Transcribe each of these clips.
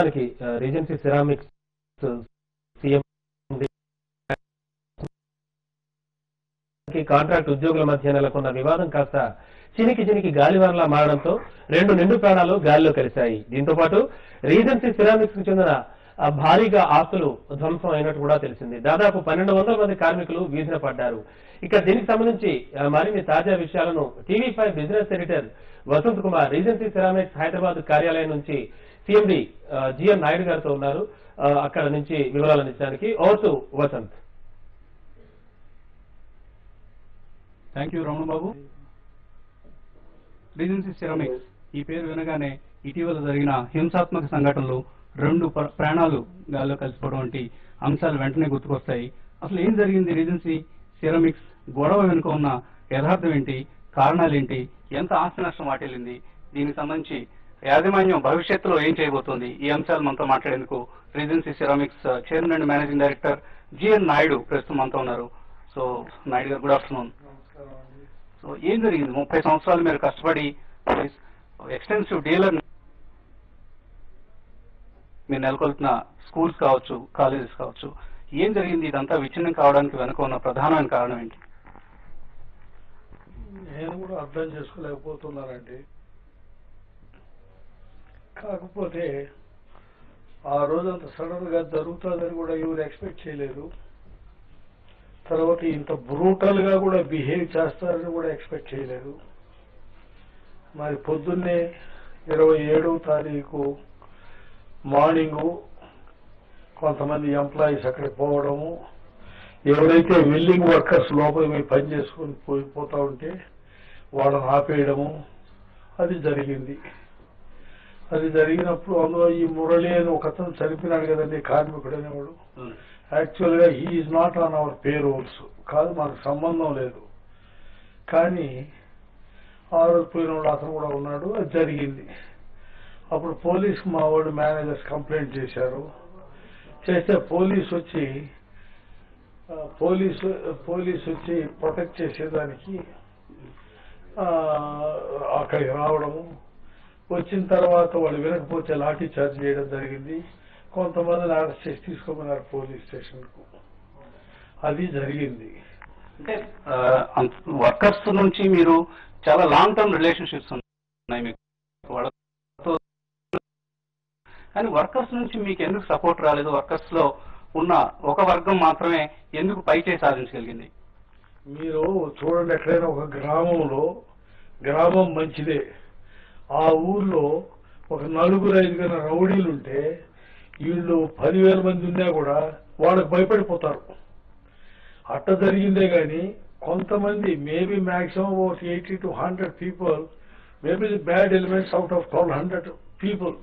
మనకి regency ceramics CM contract ఉద్యోగుల మధ్య నెలకొన్న వివాదం కాస్త చినికి చినికి గాలివానలా మారడంతో రెండు నిండు ప్రాణాలు గాలిలో కలిశాయి దీంతో పాటు రీజెన్సీ సిరామిక్స్ కు చెందిన ఆ, భారీగా ఆస్తులు ధ్వంసం అయినట్టు కూడా తెలిసింది దాదాపు పన్నెండు వందల మంది కార్మికులు వీధిన పడ్డారు ఇక దీనికి సంబంధించి ఆ, మరిన్ని తాజా విషయాలను TV five business editor Vasant Kumar Regency Ceramics Hyderabad కార్యాలయం నుంచి సిఎండి జిఎం నాయుడు గారితో ఉన్నారు ఆ, అక్కడ నుంచి వివరాలు అందించడానికి over to Vasant thank you Ramana Babu Regency Ceramics ఈ పేరు వినగానే ఇటీవల జరిగిన హింసాత్మక సంఘటనలు రెండు ప్ర- ప్రాణాలు గాల్లో కలిసిపోవడం వంటి అంశాలు వెంటనే గుర్తుకొస్తాయి అసలు ఏం జరిగింది రీజెన్సీ సిరమిక్స్ గొడవ వెనుక ఉన్న యథార్థం ఏంటి కారణాలు ఏంటి ఎంత ఆస్తి నష్టం వాటిల్లింది దీనికి సంబంధించి యాజమాన్యం భవిష్యత్తులో ఏం చేయబోతోంది ఈ అంశాలు మనతో మాట్లాడేందుకు Regency Ceramics chairman and managing director G N Naidu ప్రస్తుతం మనతో ఉన్నారు సో నాయుడు గారు గుడ్ ఆఫ్టర్నూన్ సో ఏం జరిగింది ముప్పై సంవత్సరాలు మీరు కష్టపడి ఎక్స్టెన్సివ్ డీలర్ మీరు నెలకొల్పిన స్కూల్స్ కావచ్చు కాలేజెస్ కావచ్చు ఏం జరిగింది ఇదంతా విచ్ఛిన్నం కావడానికి వెనుక ఉన్న ప్రధానమైన కారణం ఏంటి నేను కూడా అర్థం చేసుకోలేకపోతున్నానండి కాకపోతే ఆ రోజంత సడన్ గా జరుగుతుందని కూడా ఎవరు ఎక్స్పెక్ట్ చేయలేదు తర్వాత ఇంత బ్రూటల్ గా కూడా బిహేవ్ చేస్తారని కూడా ఎక్స్పెక్ట్ చేయలేదు మరి పొద్దున్నే ఇరవై ఏడవ తారీఖు మార్నింగు కొంతమంది ఎంప్లాయీస్ అక్కడికి పోవడము ఎవరైతే వెల్డింగ్ వర్కర్స్ లోపల పోయి పని చేసుకుని పోయి పోతా ఉంటే వాళ్ళని ఆపేయడము అది జరిగింది అది జరిగినప్పుడు అందులో ఈ మురళి అని ఒక అతను చనిపోయినాడు కదండి కార్మికుడు అనేవాడు యాక్చువల్ గా is not on our payrolls కాదు మనకు సంబంధం లేదు కానీ ఆ రోజు పోయిన వాడు అతను కూడా ఉన్నాడు అది జరిగింది అప్పుడు పోలీస్ మా వాడు మేనేజర్స్ కంప్లైంట్ చేశారు చేస్తే పోలీస్ వచ్చి ఆ, పోలీసు పోలీస్ వచ్చి ప్రొటెక్ట్ చేసేదానికి ఆ, అక్కడికి రావడము వచ్చిన తర్వాత వాళ్ళు వినకపోతే లాఠీ చార్జ్ చేయడం జరిగింది కొంతమందిని అరెస్ట్ చేసి తీసుకోమన్నారు పోలీస్ స్టేషన్ కు అది జరిగింది అంటే వర్కర్స్ నుంచి మీరు చాలా లాంగ్ టర్మ్ రిలేషన్షిప్స్ ఉన్నాయి మీకు వాళ్ళతో కానీ వర్కర్స్ నుంచి మీకు ఎందుకు సపోర్ట్ రాలేదు వర్కర్స్ లో ఉన్న ఒక వర్గం మాత్రమే ఎందుకు పైచే సాధించగలిగింది మీరు చూడండి ఎక్కడైనా ఒక గ్రామంలో గ్రామం మంచిదే ఆ ఊర్లో ఒక నలుగురు ఐదుగురు రౌడీలు ఉంటే వీళ్ళు పదివేల మంది ఉన్నా కూడా వాళ్ళకి భయపడిపోతారు అట్ట జరిగిందే గాని కొంతమంది maybe maximum about eighty to hundred people maybe the bad elements out of twelve hundred people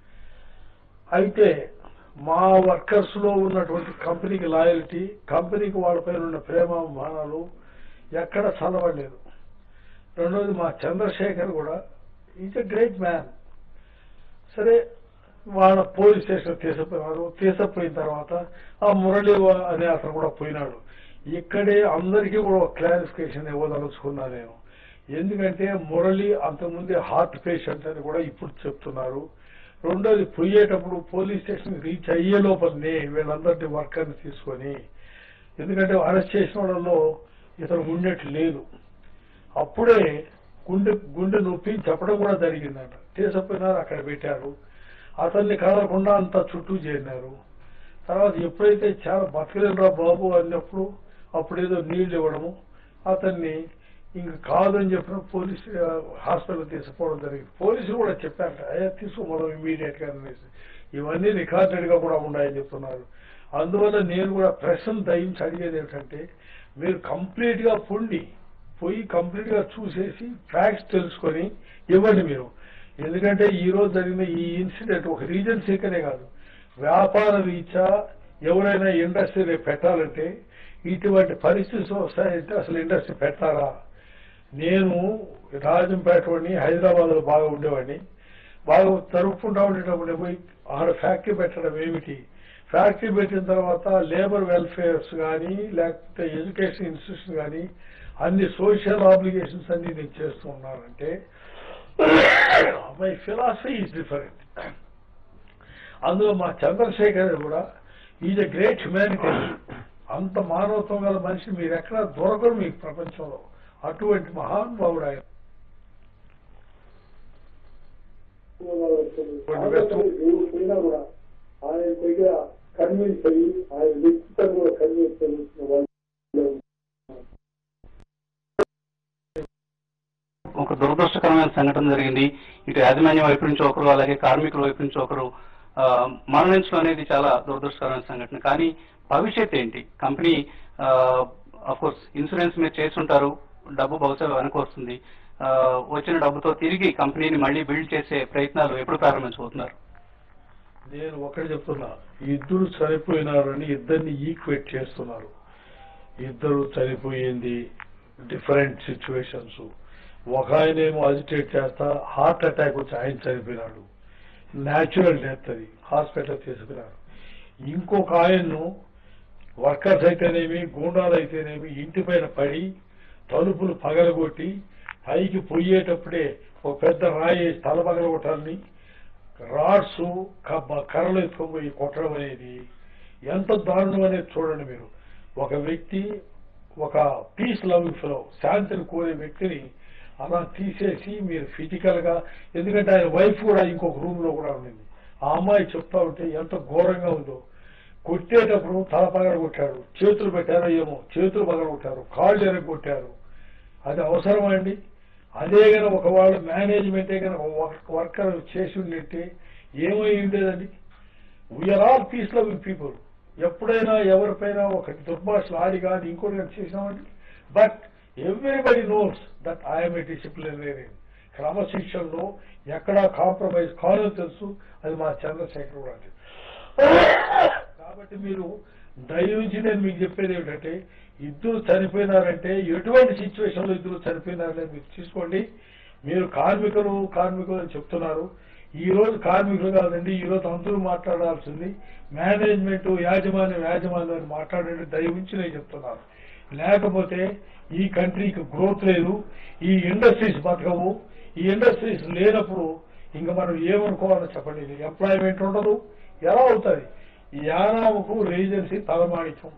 అయితే మా వర్కర్స్ లో ఉన్నటువంటి కంపెనీకి లాయల్టీ కంపెనీకి వాళ్ళపైన ఉన్న ప్రేమ మానాలు ఎక్కడ చదవలేదు రెండోది మా చంద్రశేఖర్ కూడా ఈజ్ ఎ గ్రేట్ మ్యాన్ సరే వాళ్ళ పోలీస్ స్టేషన్ తీసుకుపోయినారు తీసుకుపోయిన తర్వాత ఆ మురళి వా- అనే అతను కూడా పోయినాడు ఇక్కడే అందరికీ కూడా ఒక క్లారిఫికేషన్ ఇవ్వదలుచుకున్నా నేను ఎందుకంటే మురళి అంతకుముందే హార్ట్ పేషెంట్ అని కూడా ఇప్పుడు చెప్తున్నారు రెండోది పోయేటప్పుడు పోలీస్ స్టేషన్ రీచ్ అయ్యే లోపలనే వీళ్ళందరినీ వర్కర్ని తీసుకొని ఎందుకంటే అరెస్ట్ చేసిన వాళ్ళలో ఇతను ఉండేట్లు లేదు అప్పుడే గుండె గుండె నొప్పి చెప్పడం కూడా జరిగిందంట తీసుకుపోయినారు అక్కడ పెట్టారు అతన్ని కదలకుండా అంతా చుట్టూ చేరినారు తర్వాత ఎప్పుడైతే చాలా బతకలేనురా బాబు అన్నప్పుడు అప్పుడేదో నీళ్లు ఇవ్వడము అతన్ని ఇంక కాదని చెప్పిన పోలీస్ హాస్పిటల్ తీసుకుపోవడం జరిగింది పోలీసులు కూడా చెప్పారట అయ్యా తీసుకోమడం ఇమీడియట్ గా అనేసి ఇవన్నీ రికార్డెడ్ గా కూడా ఉన్నాయని చెప్తున్నారు అందువల్ల నేను కూడా ప్రశ్న దయించి అడిగేది ఏమిటంటే మీరు కంప్లీట్ గా పొండి పోయి కంప్లీట్ గా చూసేసి ఫ్యాక్ట్స్ తెలుసుకొని ఇవ్వండి మీరు ఎందుకంటే ఈ రోజు జరిగిన ఈ ఇన్సిడెంట్ ఒక రీజన్ సీకరే కాదు వ్యాపార రీత్యా ఎవరైనా ఇండస్ట్రీ రేపు పెట్టాలంటే ఇటువంటి పరిస్థితులు వస్తాయంటే అసలు ఇండస్ట్రీ పెట్టారా నేను రాజంపేట వాడిని హైదరాబాద్ లో బాగా ఉండేవాడిని బాగా జరుపుకుంటా ఉండేటప్పుడు పోయి ఆడ ఫ్యాక్టరీ పెట్టడం ఏమిటి ఫ్యాక్టరీ పెట్టిన తర్వాత లేబర్ వెల్ఫేర్స్ కానీ లేకపోతే ఎడ్యుకేషన్ ఇన్స్టిట్యూషన్ కానీ అన్ని సోషల్ ఆబ్లిగేషన్స్ అన్ని నేను చేస్తూ ఉన్నానంటే మై ఫిలాసఫీ ఈజ్ డిఫరెంట్ అందులో మా చంద్రశేఖర్ కూడా ఈజ్ ఎ గ్రేట్ హ్యుమానిటీ అంత మానవత్వం గల మనిషి మీరు ఎక్కడ దొరకరు మీకు ప్రపంచంలో అటువంటి మహానుభావుడు ఆయన పోయినా కూడా ఆయన దగ్గర కన్విన్స్ అయ్యి ఆయన వ్యక్తిత్వం కూడా కన్విన్స్ అయ్యి వాళ్ళు ఒక దురదృష్టకరమైన సంఘటన జరిగింది ఇటు యాజమాన్యం వైపు నుంచి ఒకరు అలాగే కార్మికుల వైపు నుంచి ఒకరు ఆ, మరణించడం అనేది చాలా దురదృష్టకరమైన సంఘటన కానీ భవిష్యత్ ఏంటి కంపెనీ కోర్స్ ఇన్సూరెన్స్ మీరు చేస్తుంటారు డబ్బు బహుశా వెనక వస్తుంది ఆ, వచ్చిన డబ్బుతో తిరిగి కంపెనీని మళ్ళీ బిల్డ్ చేసే ప్రయత్నాలు ఎప్పుడు ప్రారంభించబోతున్నారు నేను ఒకటి చెప్తున్నా ఇద్దరు చనిపోయినారని ఇద్దరిని ఈక్వేట్ చేస్తున్నారు ఇద్దరు చనిపోయింది డిఫరెంట్ సిచ్యువేషన్స్ ఒక ఆయనేమో అజిటేట్ చేస్తా హార్ట్ అటాక్ వచ్చి ఆయన చనిపోయినాడు న్యాచురల్ డెత్ అది హాస్పిటల్ తీసుకున్నారు ఇంకొక ఆయన్ను వర్కర్స్ అయితేనేమి గూండాలు అయితేనేమి ఇంటి పైన పడి తలుపులు పగలగొట్టి పైకి పొయ్యేటప్పుడే ఒక పెద్ద రాయి తల పగలగొట్టాలని రాడ్స్ కబ్బ- కర్రలు ఎత్తుకుపోయి కొట్టడం అనేది ఎంత దారుణం అనేది చూడండి మీరు ఒక వ్యక్తి ఒక పీస్ లవింగ్ ఫిలో శాంతిని కోరే వ్యక్తిని అలా తీసేసి మీరు ఫిజికల్ గా ఎందుకంటే ఆయన వైఫ్ కూడా ఇంకొక రూమ్ లో కూడా ఉండింది ఆ అమ్మాయి చెప్తా ఉంటే ఎంత ఘోరంగా ఉందో కొట్టేటప్పుడు తల పగల కొట్టాడు చేతులు పెట్టారో ఏమో చేతులు పగల కొట్టారు కాళ్ళు ఎరగొట్టారు అది అవసరమా అండి అదే గనక ఒక వాళ్ళు మేనేజ్మెంటే కనుక వర్కర్ చేసి ఉండింటే ఏమై ఉండేదండి we are all peace loving people ఎప్పుడైనా ఎవరిపైనా ఒక దుర్భాషలు ఆడి కానీ ఇంకోటి కానీ చేసినామండి but everybody knows that I'm a disciplinarian క్రమశిక్షణలో ఎక్కడా కాంప్రమైజ్ కానో తెలుసు అది మా చంద్రశేఖర్ కూడా అంటే కాబట్టి మీరు దయించి నేను మీకు చెప్పేది ఏమిటంటే ఇద్దరు చనిపోయినారంటే ఎటువంటి సిచ్యువేషన్ లో ఇద్దరు చనిపోయినారని మీరు తీసుకోండి మీరు కార్మికులు కార్మికులు అని చెప్తున్నారు ఈ రోజు కార్మికులు కాదండి ఈ రోజు అందరూ మాట్లాడాల్సింది మేనేజ్మెంట్ యాజమాన్యం యాజమాన్యం అని మాట్లాడండి దయవుంచి నేను చెప్తున్నాను లేకపోతే ఈ కంట్రీకి గ్రోత్ లేదు ఈ ఇండస్ట్రీస్ బతకవు ఈ ఇండస్ట్రీస్ లేనప్పుడు ఇంకా మనం ఏమనుకోవాలో చెప్పండి ఇది ఎంప్లాయ్మెంట్ ఉండదు ఎలా అవుతుంది ఈ యానాముకు రేజెన్సీ తలమాణిక్యం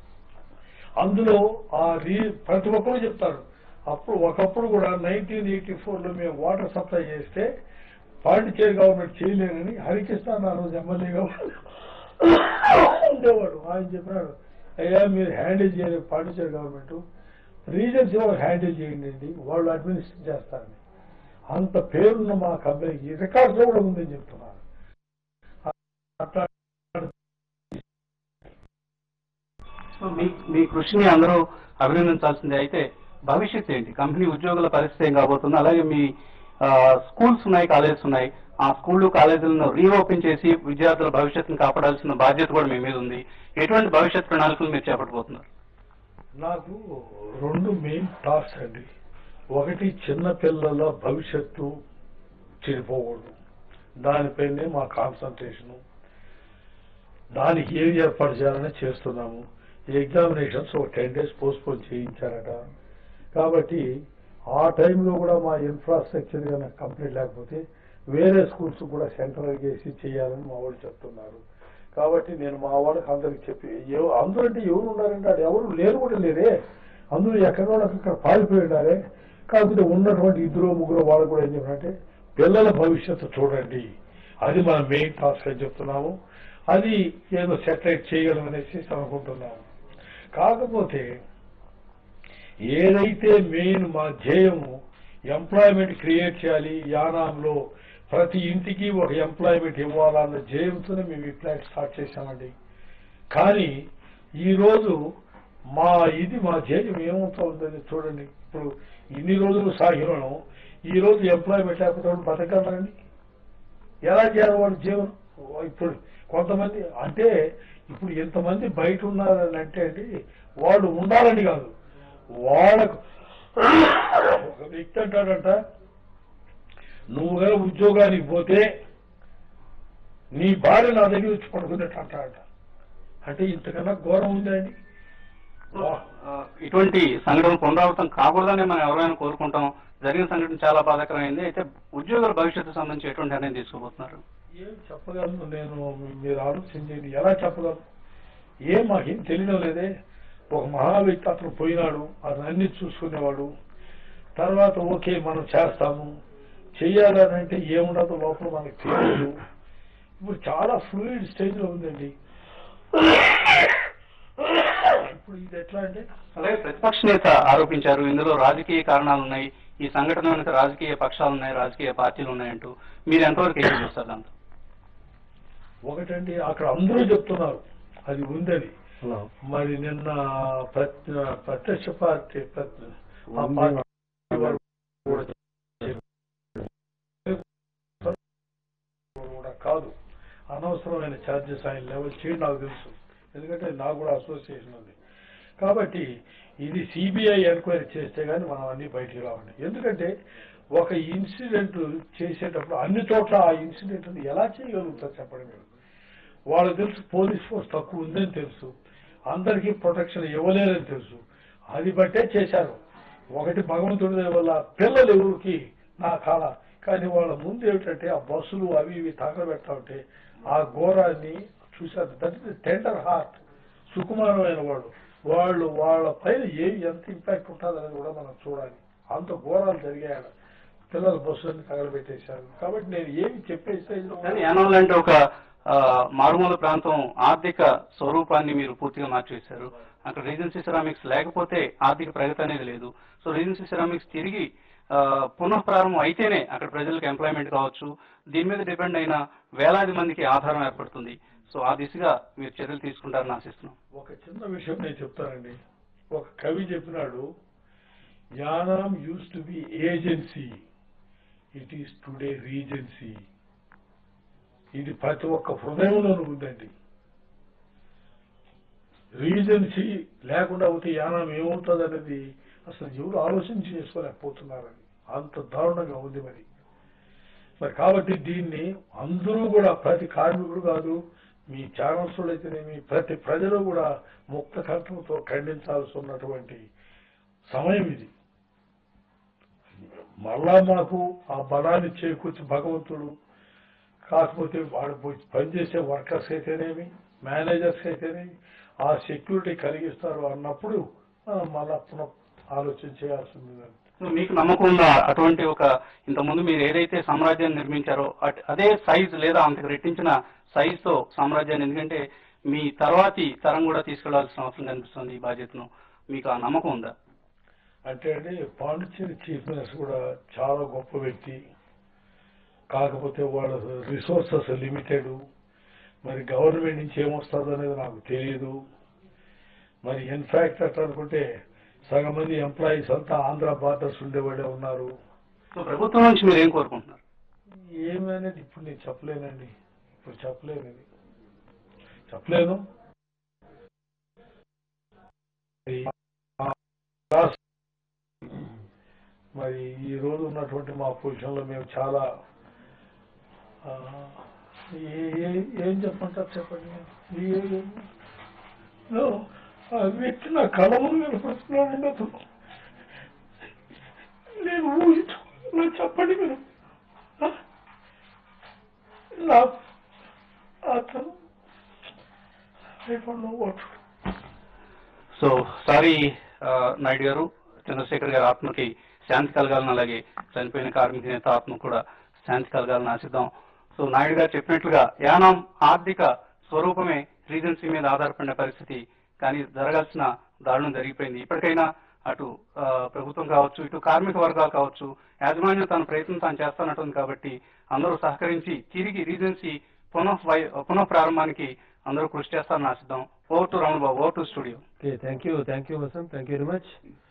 అందులో ఆ రీ ప్రతి ఒక్కరు చెప్తారు అప్పుడు ఒకప్పుడు కూడా నైన్టీన్ ఎయిటీ ఫోర్లో మేము వాటర్ సప్లై చేస్తే పాండిచేరి గవర్నమెంట్ చేయలేరని హరికృష్ణ ఆ రోజు ఎమ్మెల్యేగా ఉండేవాడు ఆయన చెప్పినాడు అయ్యా మీరు హ్యాండిల్ చేయలేదు పాండిచేరి గవర్నమెంట్ రీజన్స్ ఎవరు హ్యాండిల్ చేయండి అండి వాళ్ళు అడ్మినిస్ట్రేట్ చేస్తారని అంత పేరున్న మా కంపెనీకి రికార్డ్స్ లో కూడా ఉందని చెప్తున్నారు అట్లా సో మీ మీ కృషిని అందరూ అభినందించాల్సిందే అయితే భవిష్యత్ ఏంటి కంపెనీ ఉద్యోగుల పరిస్థితి ఏం కాబోతుంది అలాగే మీ ఆ, స్కూల్స్ ఉన్నాయి కాలేజెస్ ఉన్నాయి ఆ స్కూళ్ళు కాలేజీలను రీఓపెన్ చేసి విద్యార్థుల భవిష్యత్తును కాపాడాల్సిన బాధ్యత కూడా మీ మీద ఉంది ఎటువంటి భవిష్యత్ ప్రణాళికలు మీరు చేపట్టబోతున్నారు నాకు రెండు మెయిన్ టాస్క్ అండి ఒకటి చిన్న పిల్లల భవిష్యత్తు చెడిపోకూడదు దానిపైనే మా కాన్సన్ట్రేషను దానికి ఏం ఏర్పాటు చేయాలని చేస్తున్నాము ఎగ్జామినేషన్స్ ఒక టెన్ డేస్ పోస్ట్పోన్ చేయించారట కాబట్టి ఆ టైంలో కూడా మా ఇన్ఫ్రాస్ట్రక్చర్ కనుక కంప్లీట్ లేకపోతే వేరే స్కూల్స్ కూడా సెంట్రల్ చేసి చేయాలని మా వాళ్ళు చెప్తున్నారు కాబట్టి నేను మా వాళ్ళకి అందరికి చెప్పి ఎవ- అందరూ అంటే ఎవరు ఉన్నారంటే ఆడ ఎవరు లేరు కూడా లేరే అందరూ ఎక్కడ వాళ్ళకి ఇక్కడ పారిపోయి ఉన్నారే కాకపోతే ఉన్నటువంటి ఇద్దరు ముగ్గురు వాళ్ళు కూడా ఏం చెప్పారంటే పిల్లల భవిష్యత్తు చూడండి అది మన మెయిన్ టాస్క్ అని చెప్తున్నాము అది ఏదో సెటరేట్ చేయగలం అనేసి అనుకుంటున్నాము కాకపోతే ఏదైతే మెయిన్ మా ధ్యేయము ఎంప్లాయ్మెంట్ క్రియేట్ చేయాలి యానాంలో ప్రతి ఇంటికి ఒక ఎంప్లాయ్మెంట్ ఇవ్వాలన్న ధ్యేయంతోనే మేము ఈ ప్లాన్ స్టార్ట్ చేశామండి కానీ ఈ రోజు మా ఇది మా ధ్యేయం ఏమవుతుందని చూడండి ఇప్పుడు ఇన్ని రోజులు సాగినాను ఈ రోజు ఎంప్లాయ్మెంట్ లేకపోతే వాళ్ళు బతకగలరండి ఎలా చేయాలి వాళ్ళ జీవనం ఇప్పుడు కొంతమంది అంటే ఇప్పుడు ఎంతమంది బయట ఉన్నారని అంటే అండి వాళ్ళు ఉండాలని కాదు వాళ్ళకు ఒక వ్యక్తి అంటాడంట నువ్వు గల ఉద్యోగానికి పోతే నీ భార్య నా దగ్గర వచ్చి పడుకున్నట్టు అంటాడట అంటే ఇంతకన్నా ఘోరం ఉందండి వా- ఆ, ఇటువంటి సంఘటన పునరావృతం కాకూడదని మనం ఎవరైనా కోరుకుంటాం జరిగిన సంఘటన చాలా బాధాకరమైంది అయితే ఉద్యోగుల భవిష్యత్తు సంబంధించి ఎటువంటి నిర్ణయం తీసుకోబోతున్నారు ఏం చెప్పగలను నేను మీరు ఆలోచించేది ఎలా చెప్పగలను ఏం మాకేం తెలియడం లేదే ఒక మహా వ్యక్తి అతను పోయినాడు అతను అన్ని చూసుకునేవాడు తర్వాత ఓకే మనం చేస్తాము చెయ్యాలని అంటే ఏముండదు లోపల మనకు తెలియదు ఇప్పుడు చాలా ఫ్లూయిడ్ స్టేజ్ లో ఉందండి ఇప్పుడు ఇది ఎట్లా అంటే అలాగే ప్రతిపక్ష నేత ఆరోపించారు ఇందులో రాజకీయ కారణాలు ఉన్నాయి ఈ సంఘటన వెనుక రాజకీయ పక్షాలు ఉన్నాయి రాజకీయ పార్టీలు ఉన్నాయంటూ మీరు ఎంతవరకు ఏం చూస్తారు దాంతో ఒకటండి అక్కడ అందరూ చెప్తున్నారు అది ఉందని మరి నిన్న ప్రత్య ప్రత్యక్ష పార్టీ ప్రత్య- ఆ పార్టీ వారు కూడా కూడా కాదు అనవసరమైన ఛార్జెస్ ఆయన లెవెల్ చేయడం నాకు తెలుసు ఎందుకంటే నాకు కూడా అసోసియేషన్ ఉంది కాబట్టి ఇది సిబిఐ ఎంక్వైరీ చేస్తే గానీ మనం అన్ని బయటికి రావండి ఎందుకంటే ఒక ఇన్సిడెంట్ చేసేటప్పుడు అన్ని చోట్ల ఆ ఇన్సిడెంట్ ఎలా చేయగలుగుతారు చెప్పండి మీరు వాళ్ళకి తెలుసు పోలీస్ ఫోర్స్ తక్కువ ఉందని తెలుసు అందరికీ ప్రొటెక్షన్ ఇవ్వలేరని తెలుసు అది బట్టే చేశారు ఒకటి భగవంతుడి దయ వల్ల పిల్లలు ఎవరికి నా కాల కానీ వాళ్ళ ముందు ఏమిటంటే ఆ బస్సులు అవి ఇవి తగలబెడతా ఉంటే ఆ ఘోరాన్ని చూశారు దట్ ఇస్ టెండర్ హార్ట్ సుకుమారమైన వాడు వాళ్ళు వాళ్ళ పైన ఏ ఎంత ఇంపాక్ట్ ఉంటుందనేది కూడా మనం చూడాలి అంత ఘోరాలు జరిగాయి పిల్లల బస్సులన్నీ తగలబెట్టేశారు కాబట్టి నేను ఏమి చెప్పే స్టేజ్లో కానీ యానాం లాంటి ఒక ఆ, మారుమూల ప్రాంతం ఆర్థిక స్వరూపాన్ని మీరు పూర్తిగా మార్చేశారు అక్కడ రీజెన్సీ సిరామిక్స్ లేకపోతే ఆర్థిక ప్రగతి అనేది లేదు సో రీజెన్సీ సిరామిక్స్ తిరిగి ఆ, పునః ప్రారంభం అయితేనే అక్కడ ప్రజలకు ఎంప్లాయ్మెంట్ కావచ్చు దీని మీద డిపెండ్ అయిన వేలాది మందికి ఆధారం ఏర్పడుతుంది సో ఆ దిశగా మీరు చర్యలు తీసుకుంటారని ఆశిస్తున్నాం ఒక చిన్న విషయం నేను చెప్తానండి ఒక కవి చెప్పినాడు Yanam used to be agency it is today Regency ఇది ప్రతి ఒక్క హృదయంలోనూ ఉందండి రీజెన్సీ లేకుండా పోతే యానం ఏమవుతుంది అనేది అసలు ఎవరు ఆలోచించి చేసుకోలేకపోతున్నారని అంత దారుణంగా ఉంది మరి మరి కాబట్టి దీన్ని అందరూ కూడా ప్రతి కార్మికుడు కాదు మీ ఛానల్స్ అయితేనేమి ప్రతి ప్రజలు కూడా ముక్త కంఠంతో ఖండించాల్సి ఉన్నటువంటి సమయం ఇది మళ్ళా మాకు ఆ బలాన్ని చేకూర్చి భగవంతుడు కాకపోతే వాడు పోయి పనిచేసే వర్కర్స్ అయితేనేమి మేనేజర్స్ అయితేనేమి ఆ సెక్యూరిటీ కలిగిస్తారు అన్నప్పుడు మనం మళ్ళా పునః ఆలోచన చేయాల్సింది సో మీకు నమ్మకం ఉందా అటువంటి ఒక ఇంతకుముందు మీరు ఏదైతే సామ్రాజ్యాన్ని నిర్మించారో అట్- అదే సైజ్ లేదా అంతకు రెట్టించిన సైజ్ తో సామ్రాజ్యాన్ని ఎందుకంటే మీ తర్వాతి తరం కూడా తీసుకెళ్లాల్సిన అవసరం కనిపిస్తుంది ఈ బాధ్యతను మీకు ఆ నమ్మకం ఉందా అంటే అండి పాండిచ్చేరి చీఫ్ మినిస్టర్ కూడా చాలా గొప్ప వ్యక్తి కాకపోతే వాళ్ళ రిసోర్సెస్ లిమిటెడ్ మరి గవర్నమెంట్ నుంచి ఏమొస్తుంది అనేది నాకు తెలియదు మరి ఇన్ఫాక్ట్ అట్లా అనుకుంటే సగం మంది ఎంప్లాయీస్ అంతా ఆంధ్ర బార్డర్స్ ఉండేవాళ్ళే ఉన్నారు సో ప్రభుత్వం నుంచి మీరు ఏం కోరుకుంటున్నారు ఏమనేది ఇప్పుడు నేను చెప్పలేనండి ఇప్పుడు చెప్పలేను ఇది చెప్పలేను మరి ఆ రాష్ట్ర- మరి ఈ రోజు ఉన్నటువంటి మా పొజిషన్ లో మేము చాలా ఆ, ఏ- ఏ- ఏం చెప్పంటారు చెప్పండి ఏ- ఏ- No, ఆ వ్యక్తి నా కళ ముందు కనపడుతున్నాడండి అతను నేను ఊహించుకున్నా చెప్పండి మీరు ఆ? నా అతను I don't know what. So sorry ఆ, నాయుడు గారు చంద్రశేఖర్ గారి ఆత్మకి శాంతి కలగాలని అలాగే చనిపోయిన కార్మిక నేత ఆత్మ కూడా శాంతి కలగాలని ఆశిద్దాం సో నాయుడు గారు చెప్పినట్లుగా యానం ఆర్థిక స్వరూపమే రీజెన్సీ మీద ఆధారపడిన పరిస్థితి కానీ జరగాల్సిన దారుణం జరిగిపోయింది ఇప్పటికైనా అటు ఆ, ప్రభుత్వం కావచ్చు ఇటు కార్మిక వర్గాలు కావచ్చు యాజమాన్యం తన ప్రయత్నం తాను చేస్తానంటుంది కాబట్టి అందరూ సహకరించి తిరిగి రీజెన్సీ పునః వై- పునః ప్రారంభానికి అందరూ కృషి చేస్తారని ఆశిద్దాం over to Ramana Babu over to studio okay thank you thank you Vasant thank you very much